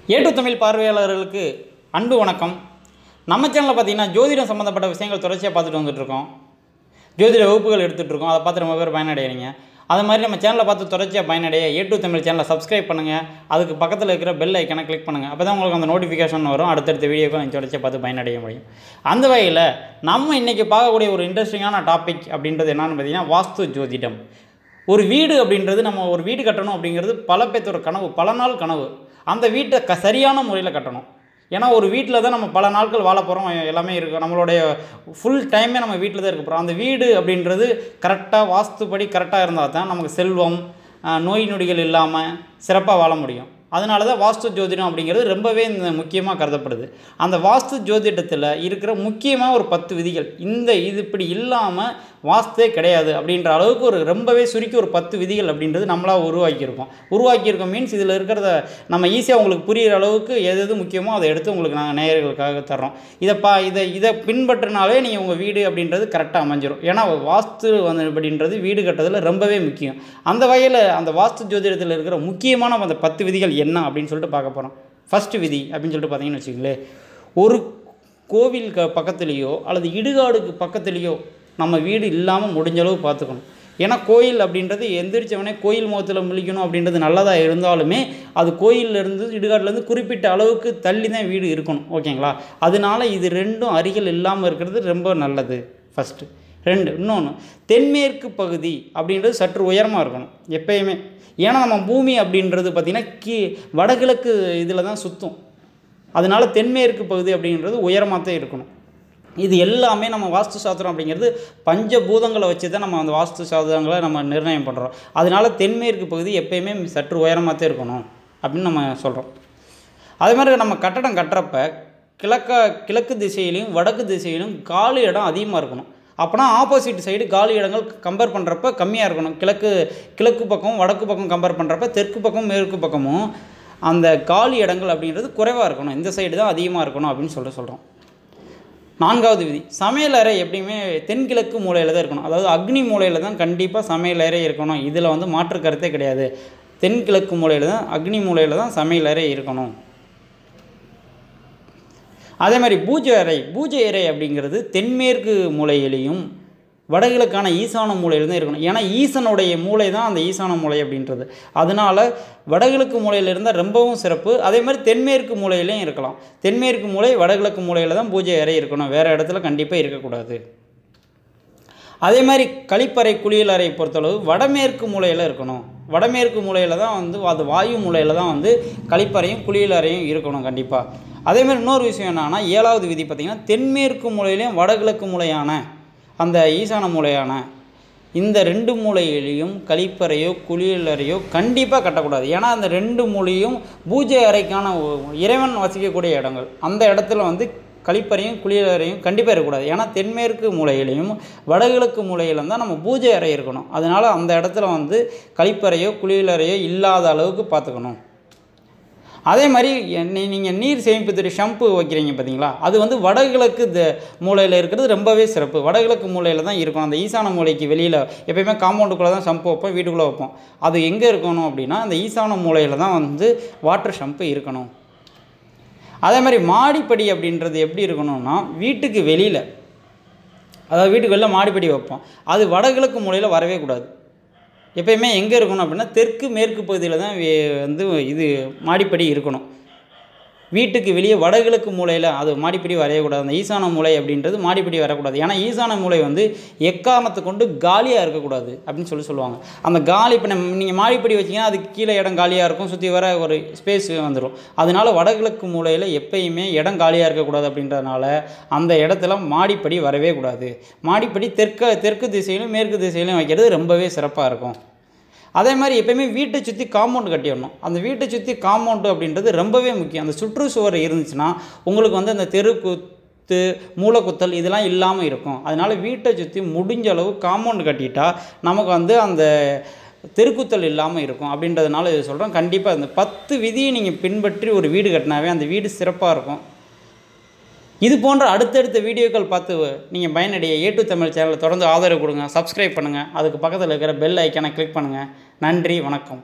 ஏட்டு தமிழ் பார்வையாளர்களுக்கு அன்பு வணக்கம் நம்ம சேனலில் பார்த்தீங்கன்னா ஜோதிடம் சம்மந்தப்பட்ட விஷயங்கள் தொடர்ச்சியாக பார்த்துட்டு வந்துட்டு இருக்கோம் ஜோதிட வகுப்புகள் எடுத்துகிட்டு இருக்கோம் அதை பார்த்து ரொம்ப பேர் பயனடைகிறீங்க அது மாதிரி நம்ம சேனலை பார்த்து தொடர்ச்சியாக பயனடைய ஏ டு தமிழ் சேனலை சப்ஸ்கிரைப் பண்ணுங்கள் அதுக்கு பக்கத்தில் இருக்கிற பெல் ஐக்கனை கிளிக் பண்ணுங்கள் அப்போ தான் உங்களுக்கு அந்த நோட்டிஃபிகேஷன் வரும் அடுத்தடுத்த வீடியோக்கு நீங்கள் தொடர்ச்சியாக பார்த்து பயனடைய முடியும் அந்த வகையில் நம்ம இன்றைக்கி பார்க்கக்கூடிய ஒரு இன்ட்ரெஸ்டிங்கான டாபிக் அப்படின்றது என்னன்னு பார்த்தீங்கன்னா வாஸ்து ஜோதிடம் ஒரு வீடு அப்படின்றது நம்ம ஒரு வீடு கட்டணும் அப்படிங்கிறது பல பேர்த்தோட கனவு பல நாள் கனவு அந்த வீட்டை க சரியான முறையில் கட்டணும் ஏன்னா ஒரு வீட்டில் தான் நம்ம பல நாட்கள் வாழ போகிறோம் எல்லாமே இருக்குது நம்மளுடைய ஃபுல் டைமே நம்ம வீட்டில் தான் இருக்க போகிறோம் அந்த வீடு அப்படின்றது கரெக்டாக வாஸ்துப்படி கரெக்டாக இருந்தால் தான் நமக்கு செல்வம் ஆஹ், நோய் நொடிகள் இல்லாமல் சிறப்பாக வாழ முடியும் அதனால தான் வாஸ்து ஜோதிடம் அப்படிங்கிறது ரொம்பவே இந்த முக்கியமாக கருதப்படுது அந்த வாஸ்து ஜோதிடத்தில் இருக்கிற முக்கியமாக ஒரு பத்து விதிகள் இந்த இது இப்படி இல்லாமல் வாஸ்தே கிடையாது அப்படின்ற அளவுக்கு ஒரு ரொம்பவே சுருக்கி ஒரு பத்து விதிகள் அப்படின்றது நம்மளாக உருவாக்கியிருக்கோம் உருவாக்கியிருக்கோம் மீன்ஸ் இதில் இருக்கிறத நம்ம ஈஸியாக உங்களுக்கு புரிகிற அளவுக்கு எது எது முக்கியமோ அதை எடுத்து உங்களுக்கு நாங்கள் நேயர்களுக்காக தர்றோம் இதை பா இதை இதை பின்பற்றினாலே நீங்கள் உங்கள் வீடு அப்படின்றது கரெக்டாக அமைஞ்சிரும் ஏன்னா வாஸ்து வந்து அப்படின்றது வீடு கட்டுறதுல ரொம்பவே முக்கியம் அந்த வகையில் அந்த வாஸ்து ஜோதிடத்தில் இருக்கிற முக்கியமான அந்த பத்து விதிகள் என்ன அப்படின்னு சொல்லிட்டு பார்க்க போகிறோம் ஃபஸ்ட்டு விதி அப்படின்னு சொல்லிட்டு பார்த்தீங்கன்னு வச்சுங்களேன் ஒரு கோவில் க பக்கத்துலேயோ அல்லது இடுகாடுக்கு பக்கத்துலேயோ நம்ம வீடு இல்லாமல் முடிஞ்ச அளவு பார்த்துக்கணும் ஏன்னா கோயில் அப்படின்றது எந்திரிச்சவனே கோயில் முகத்தில் முழிக்கணும் அப்படின்றது நல்லதாக இருந்தாலுமே அது கோயிலேருந்து இடுகாட்டிலேருந்து குறிப்பிட்ட அளவுக்கு தள்ளி தான் வீடு இருக்கணும் ஓகேங்களா அதனால இது ரெண்டும் அருகில் இல்லாமல் இருக்கிறது ரொம்ப நல்லது ஃபஸ்ட்டு ரெண்டு இன்னொன்று தென்மேற்கு பகுதி அப்படின்றது சற்று உயரமாக இருக்கணும் எப்பயுமே ஏன்னா நம்ம பூமி அப்படின்றது பார்த்திங்கன்னா கீ வடகிழக்கு இதில் தான் சுற்றும் அதனால தென்மேற்கு பகுதி அப்படின்றது உயரமாக தான் இருக்கணும் இது எல்லாமே நம்ம வாஸ்து சாஸ்திரம் அப்படிங்கிறது பஞ்சபூதங்களை வச்சு தான் நம்ம அந்த வாஸ்து சாஸ்திரங்களை நம்ம நிர்ணயம் பண்ணுறோம் அதனால தென்மேற்கு பகுதி எப்பயுமே சற்று உயரமாக தான் இருக்கணும் அப்படின்னு நம்ம சொல்கிறோம் அதே மாதிரி நம்ம கட்டடம் கட்டுறப்ப கிழக்க கிழக்கு திசையிலையும் வடக்கு திசையிலும் காலி இடம் அதிகமாக இருக்கணும் அப்போனா ஆப்போசிட் சைடு காலி இடங்கள் கம்பேர் பண்ணுறப்ப கம்மியாக இருக்கணும் கிழக்கு கிழக்கு பக்கம் வடக்கு பக்கம் கம்பேர் பண்ணுறப்ப தெற்கு பக்கம் மேற்கு பக்கமும் அந்த காலி இடங்கள் அப்படின்றது குறைவாக இருக்கணும் இந்த சைடு தான் அதிகமாக இருக்கணும் அப்படின்னு சொல்லிட்டு சொல்கிறோம் நான்காவது விதி சமையல் அறை எப்படியுமே தென்கிழக்கு மூலையில் தான் இருக்கணும் அதாவது அக்னி மூலையில் தான் கண்டிப்பாக சமையல் அறை இருக்கணும் இதில் வந்து மாற்று கருத்தே கிடையாது தென்கிழக்கு மூலையில் தான் அக்னி மூலையில் தான் சமையல் அறை இருக்கணும் அதே மாதிரி பூஜை அறை பூஜை அறை அப்படிங்கிறது தென்மேற்கு மூலையிலையும் வடகிழக்கான ஈசான மூலையில் தான் இருக்கணும் ஏன்னா ஈசனுடைய மூளை தான் அந்த ஈசான மூலை அப்படின்றது அதனால் வடகிழக்கு மூலையில் இருந்தால் ரொம்பவும் சிறப்பு அதே மாதிரி தென்மேற்கு மூலையிலையும் இருக்கலாம் தென்மேற்கு மூலை வடகிழக்கு மூலையில் தான் பூஜை அறை இருக்கணும் வேறு இடத்துல கண்டிப்பாக இருக்கக்கூடாது அதே மாதிரி கழிப்பறை குளியல் அறை பொறுத்தளவு வடமேற்கு மூலையில் இருக்கணும் வடமேற்கு மூலையில் தான் வந்து அது வாயு மூலையில் தான் வந்து கழிப்பறையும் குளியல் அறையும் இருக்கணும் கண்டிப்பாக அதே மாதிரி இன்னொரு விஷயம் என்னன்னா ஏழாவது விதி பார்த்திங்கன்னா தென்மேற்கு மூலையிலையும் வடகிழக்கு மூலையான அந்த ஈசான மூலையான இந்த ரெண்டு மூலையிலையும் கழிப்பறையோ குளியலறையோ கண்டிப்பாக கட்டக்கூடாது ஏன்னா அந்த ரெண்டு மூலையும் பூஜை அறைக்கான ஒ- இறைவன் வசிக்கக்கூடிய இடங்கள் அந்த இடத்துல வந்து கழிப்பறையும் குளியலறையும் கண்டிப்பாக இருக்கக்கூடாது ஏன்னா தென்மேற்கு மூலையிலையும் வடகிழக்கு மூலையிலும் தான் நம்ம பூஜை அறை இருக்கணும் அதனால் அந்த இடத்துல வந்து கழிப்பறையோ குளியலறையோ இல்லாத அளவுக்கு பார்த்துக்கணும் அதே மாதிரி நீங்கள் நீர் சேமிப்பு தொட்டி ஷம்பு வைக்கிறீங்க பார்த்தீங்களா அது வந்து வடகிழக்கு த மூலையில் இருக்கிறது ரொம்பவே சிறப்பு வடகிழக்கு மூலையில் தான் இருக்கும் அந்த ஈசான மூலைக்கு வெளியில் எப்பயுமே காம்பவுண்டுக்குள்ளே தான் ஷம்பு வைப்போம் வீட்டுக்குள்ளே வைப்போம் அது எங்கே இருக்கணும் அப்படின்னா அந்த ஈசான மூலையில் தான் வந்து வாட்டர் ஷம்பு இருக்கணும் அதே மாதிரி மாடிப்படி அப்படின்றது எப்படி இருக்கணும்னா வீட்டுக்கு வெளியில் அதாவது வீட்டுக்கு வெளில மாடிப்படி வைப்போம் அது வடகிழக்கு மூலையில் வரவே கூடாது எப்பயுமே எங்கே இருக்கணும் அப்படின்னா தெற்கு மேற்கு பகுதியில் தான் வே- வந்து இது மாடிப்படி இருக்கணும் வீட்டுக்கு வெளியே வடகிழக்கு மூலையில் அது மாடிப்படி வரையக்கூடாது அந்த ஈசான மூலை அப்படின்றது மாடிப்படி வரக்கூடாது ஏன்னா ஈசான மூலை வந்து எக்காரணத்தை கொண்டு காலியாக இருக்கக்கூடாது அப்படின்னு சொல்லி சொல்லுவாங்க அந்த காலி இப்போ நம்ம நீங்கள் மாடிப்படி வச்சிங்கன்னா அதுக்கு கீழே இடம் காலியாக இருக்கும் சுற்றி வர ஒரு ஸ்பேஸ் வந்துடும் அதனால வடகிழக்கு மூலையில் எப்பயுமே இடம் காலியாக இருக்கக்கூடாது அப்படின்றதுனால அந்த இடத்துல மாடிப்படி வரவே கூடாது மாடிப்படி தெற்கு தெற்கு திசையிலும் மேற்கு திசையிலும் வைக்கிறது ரொம்பவே சிறப்பாக இருக்கும் அதே மாதிரி எப்பயுமே வீட்டை சுற்றி காம்பவுண்ட் கட்டிடணும் அந்த வீட்டை சுற்றி காம்பவுண்டு அப்படின்றது ரொம்பவே முக்கியம் அந்த சுற்றுச்சுவர் இருந்துச்சுன்னா உங்களுக்கு வந்து அந்த தெருக்குத்து மூலக்குத்தல் இதெல்லாம் இல்லாமல் இருக்கும் அதனால் வீட்டை சுற்றி முடிஞ்ச அளவு காம்பவுண்ட் கட்டிட்டா நமக்கு வந்து அந்த தெருக்குத்தல் இல்லாமல் இருக்கும் அப்படின்றதுனால இது சொல்கிறோம் கண்டிப்பாக அந்த பத்து விதியை நீங்கள் பின்பற்றி ஒரு வீடு கட்டினாவே அந்த வீடு சிறப்பாக இருக்கும் இது போன்ற அடுத்தடுத்த வீடியோக்கள் பார்த்து நீங்கள் பயனடைய ஏ டு தமிழ் சேனலை தொடர்ந்து ஆதரவு கொடுங்க சப்ஸ்கிரைப் பண்ணுங்கள் அதுக்கு பக்கத்தில் இருக்கிற பெல் ஐக்கானை கிளிக் பண்ணுங்கள் நன்றி வணக்கம்